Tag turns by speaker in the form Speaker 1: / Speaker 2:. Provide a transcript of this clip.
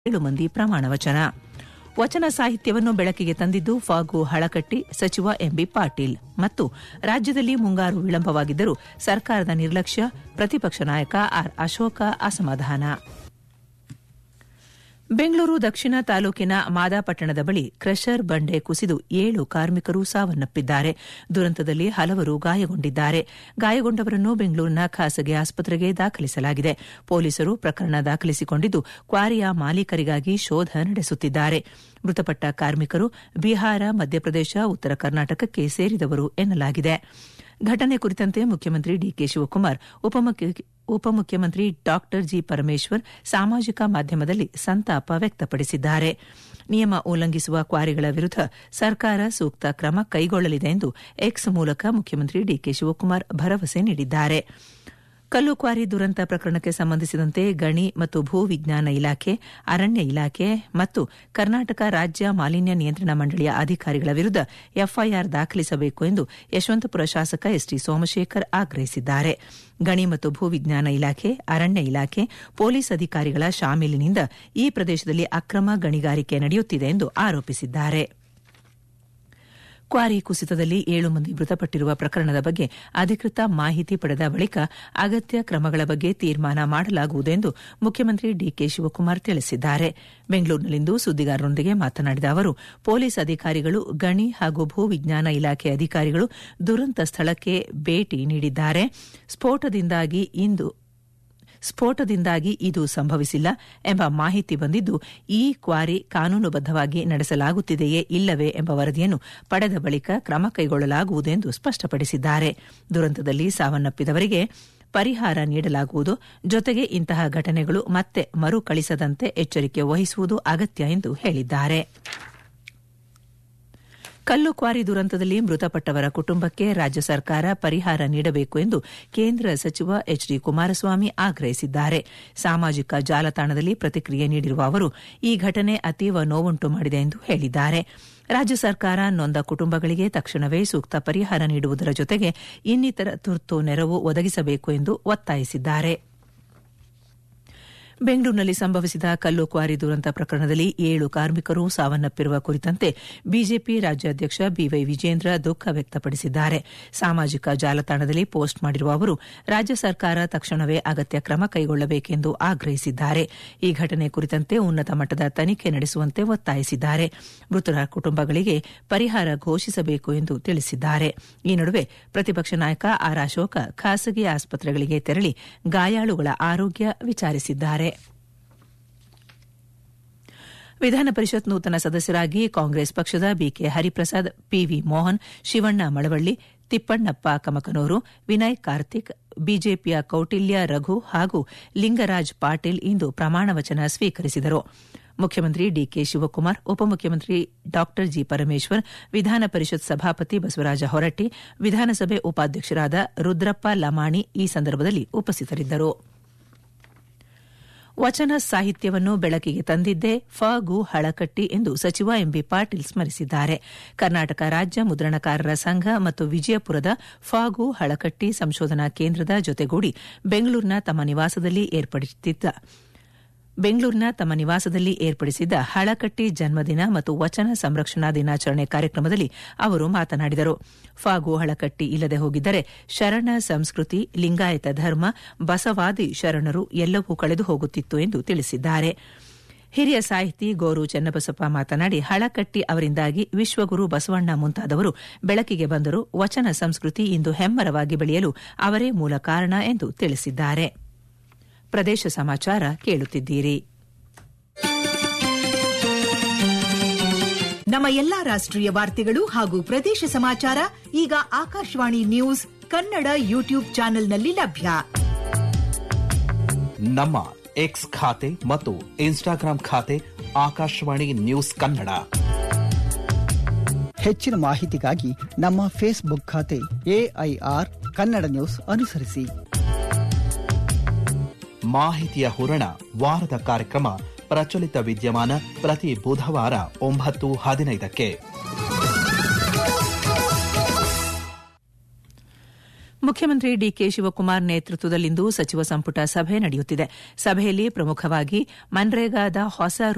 Speaker 1: ಏಳು ಮಂದಿ ಪ್ರಮಾಣ ವಚನ ವಚನ ಸಾಹಿತ್ಯವನ್ನು ಬೆಳಕಿಗೆ ತಂದಿದ್ದು ಫಾಗು ಹಳಕಟ್ಟಿ ಸಚಿವ ಎಂಬಿ ಪಾಟೀಲ್ ಮತ್ತು ರಾಜ್ಯದಲ್ಲಿ ಮುಂಗಾರು ವಿಳಂಬವಾಗಿದ್ದರೂ ಸರ್ಕಾರದ ನಿರ್ಲಕ್ಷ್ಯ ಪ್ರತಿಪಕ್ಷ ನಾಯಕ ಆರ್ ಅಶೋಕ ಅಸಮಾಧಾನ ಬೆಂಗಳೂರು ದಕ್ಷಿಣ ತಾಲೂಕಿನ ಮಾದಾಪಟ್ಟಣದ ಬಳಿ ಕ್ರಷರ್ ಬಂಡೆ ಕುಸಿದು ಏಳು ಕಾರ್ಮಿಕರು ಸಾವನ್ನಪ್ಪಿದ್ದಾರೆ ದುರಂತದಲ್ಲಿ ಹಲವರು ಗಾಯಗೊಂಡಿದ್ದಾರೆ ಗಾಯಗೊಂಡವರನ್ನು ಬೆಂಗಳೂರಿನ ಖಾಸಗಿ ಆಸ್ಪತ್ರೆಗೆ ದಾಖಲಿಸಲಾಗಿದೆ ಪೊಲೀಸರು ಪ್ರಕರಣ ದಾಖಲಿಸಿಕೊಂಡಿದ್ದು ಕ್ವಾರಿಯ ಮಾಲೀಕರಿಗಾಗಿ ಶೋಧ ನಡೆಸುತ್ತಿದ್ದಾರೆ ಮೃತಪಟ್ಟ ಕಾರ್ಮಿಕರು ಬಿಹಾರ ಮಧ್ಯಪ್ರದೇಶ ಉತ್ತರ ಕರ್ನಾಟಕಕ್ಕೆ ಸೇರಿದವರು ಎನ್ನಲಾಗಿದೆ ಘಟನೆ ಕುರಿತಂತೆ ಮುಖ್ಯಮಂತ್ರಿ ಡಿಕೆ ಶಿವಕುಮಾರ್ ಉಪಮುಖ್ಯಮಂತ್ರಿ ಡಾ ಜಿ ಪರಮೇಶ್ವರ್ ಸಾಮಾಜಿಕ ಮಾಧ್ಯಮದಲ್ಲಿ ಸಂತಾಪ ವ್ಯಕ್ತಪಡಿಸಿದ್ದಾರೆ ನಿಯಮ ಉಲ್ಲಂಘಿಸುವ ಕ್ವಾರಿಗಳ ವಿರುದ್ದ ಸರ್ಕಾರ ಸೂಕ್ತ ಕ್ರಮ ಕೈಗೊಳ್ಳಲಿದೆ ಎಂದು ಎಕ್ಸ್ ಮೂಲಕ ಮುಖ್ಯಮಂತ್ರಿ ಡಿಕೆ ಶಿವಕುಮಾರ್ ಭರವಸೆ ನೀಡಿದ್ದಾರೆ ಕಲ್ಲು ಕ್ವಾರಿ ದುರಂತ ಪ್ರಕರಣಕ್ಕೆ ಸಂಬಂಧಿಸಿದಂತೆ ಗಣಿ ಮತ್ತು ಭೂ ವಿಜ್ಞಾನ ಇಲಾಖೆ ಅರಣ್ಯ ಇಲಾಖೆ ಮತ್ತು ಕರ್ನಾಟಕ ರಾಜ್ಯ ಮಾಲಿನ್ಯ ನಿಯಂತ್ರಣ ಮಂಡಳಿಯ ಅಧಿಕಾರಿಗಳ ವಿರುದ್ದ ಎಫ್ಐಆರ್ ದಾಖಲಿಸಬೇಕು ಎಂದು ಯಶವಂತಪುರ ಶಾಸಕ ಎಸ್ಟಿ ಸೋಮಶೇಖರ್ ಆಗ್ರಹಿಸಿದ್ದಾರೆ ಗಣಿ ಮತ್ತು ಭೂ ವಿಜ್ಞಾನ ಇಲಾಖೆ ಅರಣ್ಯ ಇಲಾಖೆ ಪೊಲೀಸ್ ಅಧಿಕಾರಿಗಳ ಶಾಮೀಲಿನಿಂದ ಈ ಪ್ರದೇಶದಲ್ಲಿ ಅಕ್ರಮ ಗಣಿಗಾರಿಕೆ ನಡೆಯುತ್ತಿದೆ ಎಂದು ಆರೋಪಿಸಿದ್ದಾರೆ ಕ್ವಾರಿ ಕುಸಿತದಲ್ಲಿ ಏಳು ಮಂದಿ ಮೃತಪಟ್ಟಿರುವ ಪ್ರಕರಣದ ಬಗ್ಗೆ ಅಧಿಕೃತ ಮಾಹಿತಿ ಪಡೆದ ಬಳಿಕ ಅಗತ್ಯ ಕ್ರಮಗಳ ಬಗ್ಗೆ ತೀರ್ಮಾನ ಮಾಡಲಾಗುವುದೆಂದು ಮುಖ್ಯಮಂತ್ರಿ ಡಿಕೆ ಶಿವಕುಮಾರ್ ತಿಳಿಸಿದ್ದಾರೆ ಬೆಂಗಳೂರಿನಲ್ಲಿಂದು ಸುದ್ದಿಗಾರರೊಂದಿಗೆ ಮಾತನಾಡಿದ ಅವರು ಪೊಲೀಸ್ ಅಧಿಕಾರಿಗಳು ಗಣಿ ಹಾಗೂ ಭೂ ವಿಜ್ಞಾನ ಇಲಾಖೆ ಅಧಿಕಾರಿಗಳು ದುರಂತ ಸ್ಥಳಕ್ಕೆ ಭೇಟಿ ನೀಡಿದ್ದಾರೆ ಸ್ಫೋಟದಿಂದಾಗಿ ಇಂದು ಸ್ಫೋಟದಿಂದಾಗಿ ಇದು ಸಂಭವಿಸಿಲ್ಲ ಎಂಬ ಮಾಹಿತಿ ಬಂದಿದ್ದು ಈ ಕ್ವಾರಿ ಕಾನೂನುಬದ್ದವಾಗಿ ನಡೆಸಲಾಗುತ್ತಿದೆಯೇ ಇಲ್ಲವೇ ಎಂಬ ವರದಿಯನ್ನು ಪಡೆದ ಬಳಿಕ ಕ್ರಮ ಕೈಗೊಳ್ಳಲಾಗುವುದು ಎಂದು ಸ್ಪಷ್ಟಪಡಿಸಿದ್ದಾರೆ ದುರಂತದಲ್ಲಿ ಸಾವನ್ನಪ್ಪಿದವರಿಗೆ ಪರಿಹಾರ ನೀಡಲಾಗುವುದು ಜೊತೆಗೆ ಇಂತಹ ಘಟನೆಗಳು ಮತ್ತೆ ಮರುಕಳಿಸದಂತೆ ಎಚ್ಚರಿಕೆ ವಹಿಸುವುದು ಅಗತ್ಯ ಎಂದು ಹೇಳಿದ್ದಾರೆ ಕಲ್ಲು ಕ್ವಾರಿ ದುರಂತದಲ್ಲಿ ಮೃತಪಟ್ಟವರ ಕುಟುಂಬಕ್ಕೆ ರಾಜ್ಯ ಸರ್ಕಾರ ಪರಿಹಾರ ನೀಡಬೇಕು ಎಂದು ಕೇಂದ್ರ ಸಚಿವ ಎಚ್ ಡಿ ಕುಮಾರಸ್ವಾಮಿ ಆಗ್ರಹಿಸಿದ್ದಾರೆ ಸಾಮಾಜಿಕ ಜಾಲತಾಣದಲ್ಲಿ ಪ್ರತಿಕ್ರಿಯೆ ನೀಡಿರುವ ಅವರು ಈ ಘಟನೆ ಅತೀವ ನೋವುಂಟು ಮಾಡಿದೆ ಎಂದು ಹೇಳಿದ್ದಾರೆ ರಾಜ್ಯ ಸರ್ಕಾರ ನೊಂದ ಕುಟುಂಬಗಳಿಗೆ ತಕ್ಷಣವೇ ಸೂಕ್ತ ಪರಿಹಾರ ನೀಡುವುದರ ಜೊತೆಗೆ ಇನ್ನಿತರ ತುರ್ತು ನೆರವು ಒದಗಿಸಬೇಕು ಎಂದು ಒತ್ತಾಯಿಸಿದ್ದಾರೆ ಬೆಂಗಳೂರಿನಲ್ಲಿ ಸಂಭವಿಸಿದ ಕಲ್ಲು ಕ್ವಾರಿ ದುರಂತ ಪ್ರಕರಣದಲ್ಲಿ ಏಳು ಕಾರ್ಮಿಕರು ಸಾವನ್ನಪ್ಪಿರುವ ಕುರಿತಂತೆ ಬಿಜೆಪಿ ರಾಜ್ಯಾಧ್ಯಕ್ಷ ಬಿವೈ ವಿಜೇಂದ್ರ ದುಃಖ ವ್ಯಕ್ತಪಡಿಸಿದ್ದಾರೆ ಸಾಮಾಜಿಕ ಜಾಲತಾಣದಲ್ಲಿ ಪೋಸ್ಟ್ ಮಾಡಿರುವ ಅವರು ರಾಜ್ಯ ಸರ್ಕಾರ ತಕ್ಷಣವೇ ಅಗತ್ಯ ಕ್ರಮ ಕೈಗೊಳ್ಳಬೇಕೆಂದು ಆಗ್ರಹಿಸಿದ್ದಾರೆ ಈ ಘಟನೆ ಕುರಿತಂತೆ ಉನ್ನತ ಮಟ್ಟದ ತನಿಖೆ ನಡೆಸುವಂತೆ ಒತ್ತಾಯಿಸಿದ್ದಾರೆ ಮೃತರ ಕುಟುಂಬಗಳಿಗೆ ಪರಿಹಾರ ಘೋಷಿಸಬೇಕು ಎಂದು ತಿಳಿಸಿದ್ದಾರೆ ಈ ನಡುವೆ ಪ್ರತಿಪಕ್ಷ ನಾಯಕ ಆರ್ ಅಶೋಕ ಖಾಸಗಿ ಆಸ್ಪತ್ರೆಗಳಿಗೆ ತೆರಳಿ ಗಾಯಾಳುಗಳ ಆರೋಗ್ಯ ವಿಚಾರಿಸಿದ್ದಾರೆ ವಿಧಾನ ಪರಿಷತ್ ನೂತನ ಸದಸ್ಯರಾಗಿ ಕಾಂಗ್ರೆಸ್ ಪಕ್ಷದ ಬಿಕೆ ಹರಿಪ್ರಸಾದ್ ಪಿವಿ ಮೋಹನ್ ಶಿವಣ್ಣ ಮಳವಳ್ಳಿ ತಿಪ್ಪಣ್ಣಪ್ಪ ಕಮಕನೂರು ವಿನಯ್ ಕಾರ್ತಿಕ್ ಬಿಜೆಪಿಯ ಕೌಟಿಲ್ಯ ರಘು ಹಾಗೂ ಲಿಂಗರಾಜ್ ಪಾಟೀಲ್ ಇಂದು ಪ್ರಮಾಣವಚನ ಸ್ವೀಕರಿಸಿದರು ಮುಖ್ಯಮಂತ್ರಿ ಡಿಕೆ ಶಿವಕುಮಾರ್ ಉಪಮುಖ್ಯಮಂತ್ರಿ ಡಾ ಜಿ ಪರಮೇಶ್ವರ್ ವಿಧಾನ ಪರಿಷತ್ ಸಭಾಪತಿ ಬಸವರಾಜ ಹೊರಟ್ಟಿ ವಿಧಾನಸಭೆ ಉಪಾಧ್ಯಕ್ಷರಾದ ರುದ್ರಪ್ಪ ಲಮಾಣಿ ಈ ಸಂದರ್ಭದಲ್ಲಿ ಉಪಸ್ಥಿತರಿದ್ದರು ವಚನ ಸಾಹಿತ್ಯವನ್ನು ಬೆಳಕಿಗೆ ತಂದಿದ್ದೇ ಫ ಗು ಹಳಕಟ್ಟಿ ಎಂದು ಸಚಿವ ಎಂಬಿ ಪಾಟೀಲ್ ಸ್ಮರಿಸಿದ್ದಾರೆ ಕರ್ನಾಟಕ ರಾಜ್ಯ ಮುದ್ರಣಕಾರರ ಸಂಘ ಮತ್ತು ವಿಜಯಪುರದ ಫ ಗು ಹಳಕಟ್ಟಿ ಸಂಶೋಧನಾ ಕೇಂದ್ರದ ಜೊತೆಗೂಡಿ ಬೆಂಗಳೂರಿನ ತಮ್ಮ ನಿವಾಸದಲ್ಲಿ ಏರ್ಪಡಿಸಿದ್ದ ಬೆಂಗಳೂರಿನ ತಮ್ಮ ನಿವಾಸದಲ್ಲಿ ಏರ್ಪಡಿಸಿದ್ದ ಹಳಕಟ್ಟಿ ಜನ್ಮದಿನ ಮತ್ತು ವಚನ ಸಂರಕ್ಷಣಾ ದಿನಾಚರಣೆ ಕಾರ್ಯಕ್ರಮದಲ್ಲಿ ಅವರು ಮಾತನಾಡಿದರು ಫಾಗು ಹಳಕಟ್ಟಿ ಇಲ್ಲದೆ ಹೋಗಿದ್ದರೆ ಶರಣ ಸಂಸ್ಕೃತಿ ಲಿಂಗಾಯತ ಧರ್ಮ ಬಸವಾದಿ ಶರಣರು ಎಲ್ಲವೂ ಕಳೆದು ಹೋಗುತ್ತಿತ್ತು ಎಂದು ತಿಳಿಸಿದ್ದಾರೆ ಹಿರಿಯ ಸಾಹಿತಿ ಗೋರು ಚೆನ್ನಬಸಪ್ಪ ಮಾತನಾಡಿ ಹಳಕಟ್ಟಿ ಅವರಿಂದಾಗಿ ವಿಶ್ವಗುರು ಬಸವಣ್ಣ ಮುಂತಾದವರು ಬೆಳಕಿಗೆ ಬಂದರು ವಚನ ಸಂಸ್ಕೃತಿ ಇಂದು ಹೆಮ್ಮರವಾಗಿ ಬೆಳೆಯಲು ಅವರೇ ಮೂಲ ಕಾರಣ ಎಂದು ತಿಳಿಸಿದ್ದಾರೆ ಪ್ರದೇಶ ಸಮಾಚಾರ ಕೇಳುತ್ತಿದ್ದೀರಿ
Speaker 2: ನಮ್ಮ ಎಲ್ಲಾ ರಾಷ್ಟ್ರೀಯ ವಾರ್ತೆಗಳು ಹಾಗೂ ಪ್ರದೇಶ ಸಮಾಚಾರ ಈಗ ಆಕಾಶವಾಣಿ ನ್ಯೂಸ್ ಕನ್ನಡ ಯೂಟ್ಯೂಬ್ ಚಾನೆಲ್ನಲ್ಲಿ ಲಭ್ಯ
Speaker 3: ನಮ್ಮ ಎಕ್ಸ್ ಖಾತೆ ಮತ್ತು ಇನ್ಸ್ಟಾಗ್ರಾಂ ಖಾತೆ ಆಕಾಶವಾಣಿ ನ್ಯೂಸ್ ಕನ್ನಡ
Speaker 4: ಹೆಚ್ಚಿನ ಮಾಹಿತಿಗಾಗಿ ನಮ್ಮ ಫೇಸ್ಬುಕ್ ಖಾತೆ ಎಐಆರ್ ಕನ್ನಡ ನ್ಯೂಸ್ ಅನುಸರಿಸಿ
Speaker 3: ಮಾಹಿತಿಯ ಹೂರಣ ವಾರದ ಕಾರ್ಯಕ್ರಮ ಪ್ರಚಲಿತ ವಿದ್ಯಮಾನ ಪ್ರತಿ ಬುಧವಾರ ಒಂಬತ್ತು ಹದಿನೈದಕ್ಕೆ
Speaker 1: ಮುಖ್ಯಮಂತ್ರಿ ಡಿಕೆ ಶಿವಕುಮಾರ್ ನೇತೃತ್ವದಲ್ಲಿಂದು ಸಚಿವ ಸಂಪುಟ ಸಭೆ ನಡೆಯುತ್ತಿದೆ ಸಭೆಯಲ್ಲಿ ಪ್ರಮುಖವಾಗಿ ಮನ್ರೇಗಾದ ಹೊಸ